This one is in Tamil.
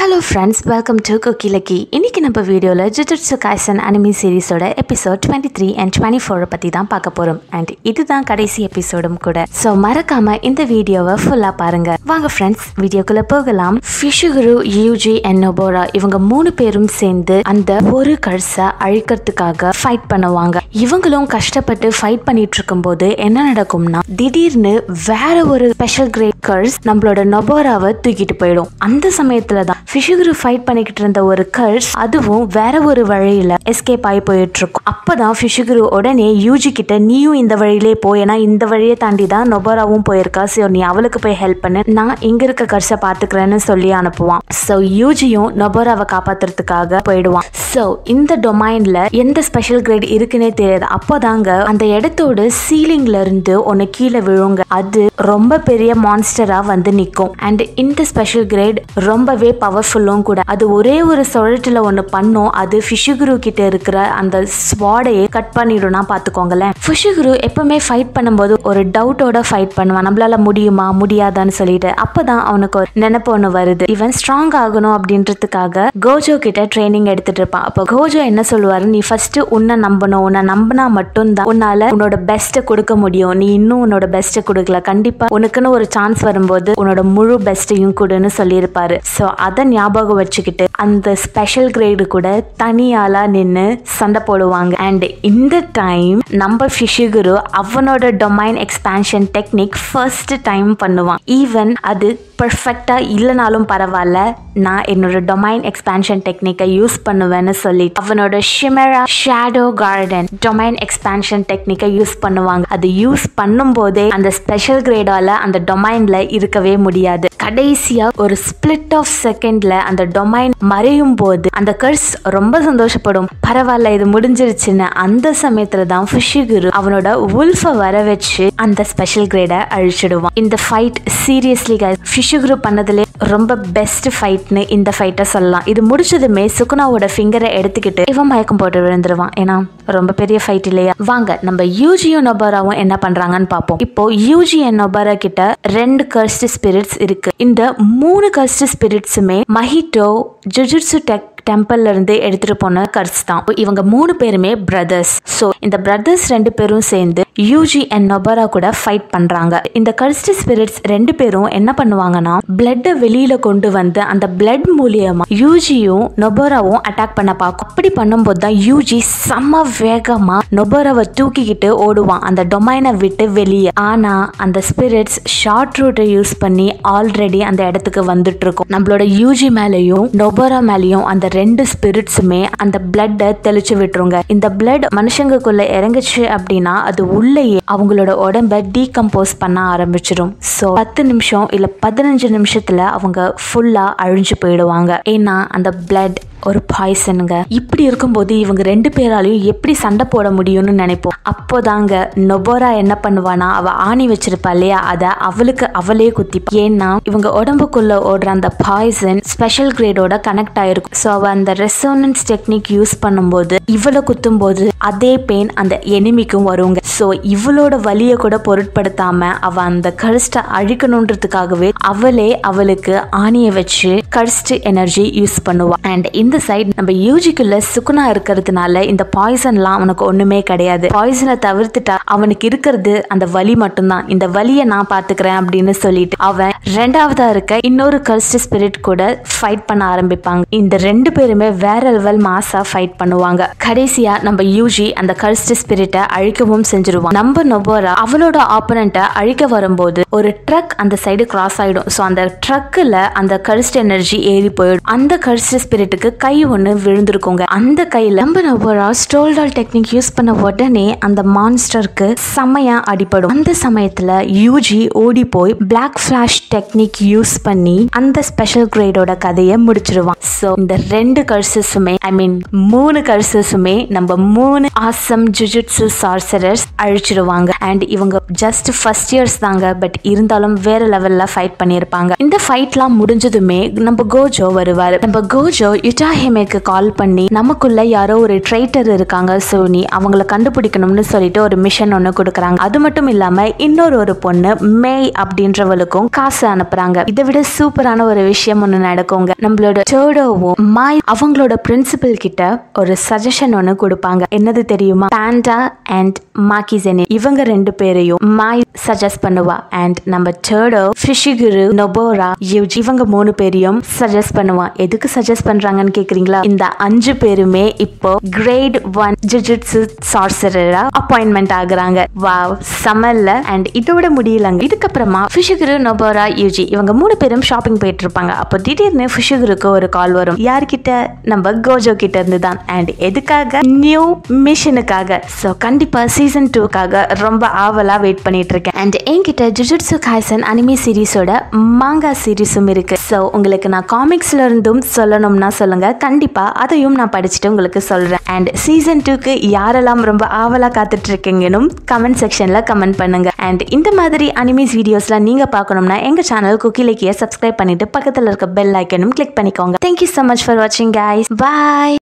hello friends welcome to Cookie Lucky இன்னைக்கு நம்ம வீடியோவில் ஜுஜுட்சு காய்சன் அனிமி சீரிஸோட episode twenty three and twenty ஃபோரை பற்றி தான் பார்க்க போகிறோம் அண்ட் இதுதான் கடைசி எபிசோடும் கூட ஸோ மறக்காம இந்த வீடியோவை ஃபுல்லாக பாருங்க வாங்க ஃப்ரெண்ட்ஸ் வீடியோக்குள்ள போகலாம் ஃபிஷுகுரு யூஜி அண்ட் நொபோரா இவங்க மூணு பேரும் சேர்ந்து அந்த ஒரு கர்ஸை அழிக்கிறதுக்காக ஃபைட் பண்ணுவாங்க இவங்களும் கஷ்டப்பட்டு ஃபைட் பண்ணிட்டு இருக்கும்போது என்ன நடக்கும்னா திடீர்னு வேற ஒரு ஸ்பெஷல் கிரேட் கர்ஸ் நம்மளோட நொபோராவை தூக்கிட்டு போயிடும் அந்த சமயத்துல தான் ஃபிஷுகுரு ஃபைட் பண்ணிக்கிட்டு இருந்த ஒரு கர்ஸ் அதுவும் வேற ஒரு வழியில எஸ்கேப் ஆகி போயிட்டு இருக்கும் அப்பதான் ஃபிஷுகுரு உடனே யூஜி கிட்ட நீயும் இந்த வழியிலே போ ஏன்னா இந்த வழியை தாண்டி தான் நொபோராவும் போயிருக்கா ஸோ நீ அவளுக்கு போய் ஹெல்ப் பண்ணு நான் இங்க இருக்க கர்ஸை பாத்துக்கிறேன்னு சொல்லி அனுப்புவான் ஸோ யூஜியும் நொபோராவை காப்பாத்துறதுக்காக போயிடுவான் ஸோ இந்த டொமைன்ல எந்த ஸ்பெஷல் கிரேட் இருக்குன்னே தெரியாது அப்போதாங்க அந்த இடத்தோட சீலிங்ல இருந்து ஒன்னு கீழே விழுங்க அது ரொம்ப பெரிய மான்ஸ்டரா வந்து நிற்கும் அண்ட் இந்த ஸ்பெஷல் கிரேட் ரொம்பவே பவர்ஃபுல்லும் கூட அது ஒரே ஒரு சுழற்றுல ஒன்று பண்ணும் அது ஃபிஷுகுரு கிட்ட இருக்கிற அந்த ஸ்வாடையே கட் பண்ணிடும்னா பார்த்துக்கோங்களேன் ஃபிஷுகுரு எப்பவுமே ஃபைட் பண்ணும்போது ஒரு டவுட்டோட ஃபைட் பண்ணுவான் நம்மளால முடியுமா முடியாதான்னு சொல்லிட்டு அப்பதான் அவனுக்கு ஒரு நினைப்பு ஒன்று வருது இவன் ஸ்ட்ராங் ஆகணும் அப்படின்றதுக்காக கோஜோ கிட்ட ட்ரைனிங் எடுத்துட்டு இருப்பான் அப்போ கோஜோ என்ன சொல்லுவாரு நீ ஃபர்ஸ்ட் உன்னை நம்பணும் உன்னை நம்பினா மட்டும்தான் உன்னால உன்னோட பெஸ்ட்டை கொடுக்க முடியும் நீ இன்னும் உன்னோட பெஸ்ட்டை கொடுக்கல கண்டிப்பா உனக்குன்னு ஒரு சான்ஸ் வரும்போது உன்னோட முழு பெஸ்ட்டையும் கொடுன்னு சொல்லியிருப்பாரு ஸோ அதை ஞாபகம் வச்சுக்கிட்டு அந்த ஸ்பெஷல் கிரேடு கூட தனியாளா நின்று சண்டை போடுவாங்க அண்ட் இந்த டைம் நம்ம ஃபிஷுகுரு அவனோட domain expansion technique first time பண்ணுவான் ஈவன் அது பர்ஃபெக்டா இல்லைனாலும் பரவாயில்ல நான் என்னோட டொமைன் எக்ஸ்பான்ஷன் டெக்னிக்கை யூஸ் பண்ணுவேன்னு சொல்லி அவனோட chimera shadow garden domain expansion டெக்னிக்கை யூஸ் பண்ணுவாங்க அது யூஸ் பண்ணும்போதே அந்த ஸ்பெஷல் கிரேடால அந்த டொமைன்ல இருக்கவே முடியாது கடைசியா ஒரு ஸ்பிளிட் ஆஃப் செகண்ட்ல அந்த டொமைன் மறையும் போது அந்த கர்ஸ் ரொம்ப சந்தோஷப்படும் பரவாயில்ல இது முடிஞ்சிருச்சுன்னு அந்த சமயத்துல தான் ஃபிஷிகுரு அவனோட உல்ஃபை வர வச்சு அந்த ஸ்பெஷல் கிரேடை அழிச்சிடுவான் இந்த ஃபைட் சீரியஸ்லி ஃபிஷுகுரு பண்ணதுலே ரொம்ப பெஸ்ட் ஃபைட்னு இந்த ஃபைட்டை சொல்லலாம் இது முடிச்சதுமே சுகுணாவோட ஃபிங்கரை எடுத்துக்கிட்டு இவன் மயக்கம் போட்டு விழுந்துருவான் ஏன்னா ரொம்ப பெரிய ஃபைட் இல்லையா வாங்க நம்ம யூஜியும் நொபாராவும் என்ன பண்றாங்கன்னு பார்ப்போம் இப்போ யூஜி அண்ட் நொபாரா கிட்ட ரெண்டு கர்ஸ்ட் ஸ்பிரிட்ஸ் இருக்கு இந்த மூணு கர்ஸ்ட் ஸ்பிரிட்ஸுமே மஹிட்டோ ஜுஜுட்சு டெக் டெம்பிள்ல இருந்து எடுத்துட்டு போன கர்ஸ் தான் இவங்க மூணு பேருமே பிரதர்ஸ் ஸோ இந்த பிரதர்ஸ் ரெண்டு பேரும் சேர்ந்து யூஜி அண்ட் நொபரா கூட ஃபைட் பண்றாங்க இந்த கர்ஸ்ட் ஸ்பிரிட்ஸ் ரெண்டு பேரும் என்ன பண்ணுவாங்கன்னா பிளட்டை வெளியில கொண்டு வந்து அந்த பிளட் மூலியமா யூஜியும் நொபராவும் அட்டாக் பண்ண பார்க்கும் அப்படி பண்ணும்போது தான் யூஜி செம்ம வேகமா நொபராவை தூக்கிக்கிட்டு ஓடுவான் அந்த டொமைனை விட்டு வெளியே ஆனா அந்த ஸ்பிரிட்ஸ் ஷார்ட் ரூட்டை யூஸ் பண்ணி ஆல்ரெடி அந்த இடத்துக்கு வந்துட்டு இருக்கும் நம்மளோட யூஜி மேலேயும் நொபரா மேலேயும் அந்த ரெண்டு ஸ்பிரிட்ஸுமே அந்த பிளட்டை தெளிச்சு விட்டுருங்க இந்த பிளட் மனுஷங்களுக்குள்ள இறங்குச்சு அப்படின்னா அது உள்ளேயே அவங்களோட உடம்ப டீகம்போஸ் பண்ண ஆரம்பிச்சிடும் ஸோ பத்து நிமிஷம் இல்ல பதினஞ்சு நிமிஷத்துல அவங்க ஃபுல்லா அழிஞ்சு போயிடுவாங்க ஏன்னா அந்த பிளட் ஒரு பாய்சனுங்க இப்படி இருக்கும்போது இவங்க ரெண்டு பேராலையும் எப்படி சண்டை போட முடியும்னு நினைப்போம் அப்போதாங்க நொபோரா என்ன பண்ணுவானா அவ ஆணி வச்சிருப்பா இல்லையா அதை அவளுக்கு அவளே குத்திப்பா ஏன்னா இவங்க உடம்புக்குள்ள ஓடுற அந்த பாய்சன் ஸ்பெஷல் கிரேடோட கனெக்ட் ஆயிருக்கும் ஸோ அவ அந்த ரெசோனன்ஸ் டெக்னிக் யூஸ் பண்ணும்போது இவளை குத்தும் போது அதே பெயின் அந்த எனிமிக்கும் வருங்க ஸோ இவளோட வலியை கூட பொருட்படுத்தாம அவ அந்த கர்ஸ்டை அழிக்கணுன்றதுக்காகவே அவளே அவளுக்கு ஆணியை வச்சு கர்ஸ்ட் எனர்ஜி யூஸ் பண்ணுவா அண்ட் இந்த சைடு நம்ம யூஜிக்குள்ள சுக்குனா இருக்கிறதுனால இந்த பாய்சன்லாம் அவனுக்கு ஒண்ணுமே கிடையாது பாய்சனை தவிர்த்துட்டா அவனுக்கு இருக்கிறது அந்த வலி மட்டும்தான் இந்த வலியை நான் பாத்துக்கிறேன் அப்படின்னு சொல்லிட்டு அவன் ரெண்டாவதா இருக்க இன்னொரு கர்ஸ்ட் ஸ்பிரிட் கூட ஃபைட் பண்ண ஆரம்பிப்பாங்க இந்த ரெண்டு பேருமே வேற லெவல் மாசா ஃபைட் பண்ணுவாங்க கடைசியா நம்ம யூஜி அந்த கர்ஸ்ட் ஸ்பிரிட்டை அழிக்கவும் செஞ்சிருவான் நம்ம நொபோரா அவளோட ஆப்பனண்ட்டை அழிக்க வரும்போது ஒரு ட்ரக் அந்த சைடு கிராஸ் ஆயிடும் ஸோ அந்த ட்ரக்கில் அந்த கர்ஸ்ட் எனர்ஜி ஏறி போயிடும் அந்த கர்ஸ்ட் ஸ்பிரிட்டுக்கு கை ஒன்று விழுந்திருக்குங்க அந்த கையில் நம்ம நொபோரா ஸ்டோல்டால் டெக்னிக் யூஸ் பண்ண உடனே அந்த மான்ஸ்டருக்கு செம்மையா அடிபடும் அந்த சமயத்துல யூஜி ஓடி போய் பிளாக் ஃபிளாஷ் டெக்னிக் யூஸ் பண்ணி அந்த ஸ்பெஷல் கிரேடோட கதையை முடிச்சிருவான் ஸோ இந்த ரெண்டு கர்சஸுமே ஐ மீன் மூணு கர்சஸுமே நம்ம மூணு ஆசம் ஜுஜுட்சு சார்சரர்ஸ் அழிச்சிருவாங்க அண்ட் இவங்க ஜஸ்ட் ஃபர்ஸ்ட் இயர்ஸ் தாங்க பட் இருந்தாலும் வேற லெவல்ல ஃபைட் பண்ணியிருப்பாங்க இந்த ஃபைட்லாம் முடிஞ்சதுமே நம்ம கோஜோ வருவாரு நம்ம கோஜோ யுட்டாஹிமேக்கு கால் பண்ணி நமக்குள்ள யாரோ ஒரு ட்ரைட்டர் இருக்காங்க ஸோ நீ அவங்கள கண்டுபிடிக்கணும்னு சொல்லிட்டு ஒரு மிஷன் ஒன்று கொடுக்குறாங்க அது மட்டும் இல்லாம இன்னொரு ஒரு பொண்ணு மேய் அப்படின்றவளுக்கும் காசு அனுப்புறாங்க இதை விட சூப்பரான ஒரு விஷயம் ஒன்று நடக்குங்க நம்மளோட டோடோவும் மாய் அவங்களோட பிரின்சிபல் கிட்ட ஒரு சஜஷன் ஒன்று கொடுப்பாங்க என்னது தெரியுமா பேண்டா அண்ட் மாக்கிசெனி இவங்க ரெண்டு பேரையும் மாய் சஜஸ்ட் பண்ணுவா அண்ட் நம்ம டோடோ ஃபிஷிகுரு நொபோரா யூஜி இவங்க மூணு பேரையும் சஜஸ்ட் பண்ணுவான் எதுக்கு சஜஸ்ட் பண்றாங்கன்னு கேக்குறீங்களா இந்த அஞ்சு பேருமே இப்போ கிரேட் ஒன் ஜிஜிட்ஸு சார்சரரா அப்பாயின்மெண்ட் ஆகுறாங்க வாவ் சமல்ல அண்ட் இதோட முடியலங்க இதுக்கப்புறமா ஃபிஷுகுரு நொபோரா யூஜி இவங்க மூணு பேரும் ஷாப்பிங் போயிட்டு இருப்பாங்க அப்போ திடீர்னு ஃபிஷுகுருக்கு ஒரு கால் வரும் யார்கிட்ட நம்ம கோஜோ கிட்ட இருந்து தான் அண்ட் எதுக்காக நியூ மிஷனுக்காக ஸோ கண்டிப்பா சீசன் டூக்காக ரொம்ப ஆவலா வெயிட் பண்ணிட்டு இருக்கேன் அண்ட் என்கிட்ட ஜுஜுட்சு காய்சன் அனிமி சீரிஸோட மாங்கா சீரிஸும் இருக்கு ஸோ உங்களுக்கு நான் காமிக்ஸ்ல இருந்தும் சொல்லணும்னா சொல்லுங்க கண்டிப்பா அதையும் நான் படிச்சுட்டு உங்களுக்கு சொல்றேன் அண்ட் சீசன் டூக்கு யாரெல்லாம் ரொம்ப ஆவலா காத்துட்டு இருக்கீங்கன்னு கமெண்ட் செக்ஷன்ல கமெண்ட் பண்ணுங்க அண்ட் இந்த மாதிரி அனிமிஸ் வீடியோஸ்லாம் நீங்க பார்க்கணும்னா எங்க சேனல் குக்கிலேக்கிய சப்ஸ்கிரைப் பண்ணிட்டு பக்கத்துல இருக்க பெல் ஐக்கனும் கிளிக் பண்ணிக்கோங்க தேங்க்யூ so மச் ஃபார் வாட்சிங் guys பாய்